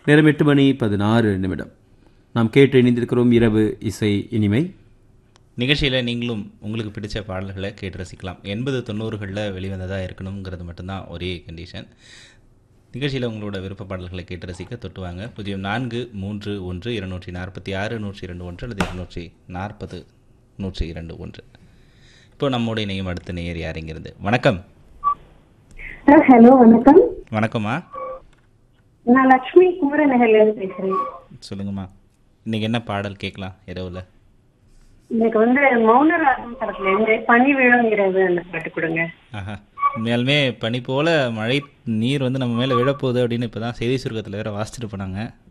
நேரம் எட்டு மணி பதினாறு நிமிடம் நாம் கேட்டு இணைந்திருக்கிறோம் இரவு இசை இனிமை நிகழ்ச்சியில் நீங்களும் உங்களுக்கு பிடிச்ச பாடல்களை கேட்டு ரசிக்கலாம் எண்பது தொண்ணூறுகளில் வெளிவந்ததாக இருக்கணுங்கிறது மட்டும்தான் ஒரே கண்டிஷன் நிகழ்ச்சியில் உங்களோட விருப்ப பாடல்களை கேட்டு ரசிக்க தொட்டுவாங்க பூஜ்ஜியம் நான்கு மூன்று ஒன்று இருநூற்றி நாற்பத்தி ஆறு நூற்றி இரண்டு ஒன்று அல்லது இருநூற்றி நாற்பது நூற்றி இரண்டு ஒன்று இப்போ நம்மோட இணையும் அடுத்த நேயர் யாருங்கிறது வணக்கம் ஹலோ வணக்கம் வணக்கம்மா நான் லட்சுமி குமரநகர்ல இருந்து பேசுறேன் சொல்லுங்கம்மா இன்னைக்கு என்ன பாடல் கேட்கலாம் இரவில் எனக்கு வந்து மௌனராகம் படத்துல இருந்து பனி விழுங்கிறது அந்த பாட்டு கொடுங்க ஆஹா உண்மையாலுமே பனி போல மழை நீர் வந்து நம்ம மேலே விழப்போகுது அப்படின்னு இப்போ தான் செய்தி சுருக்கத்தில் வேற வாசிச்சுட்டு போனாங்க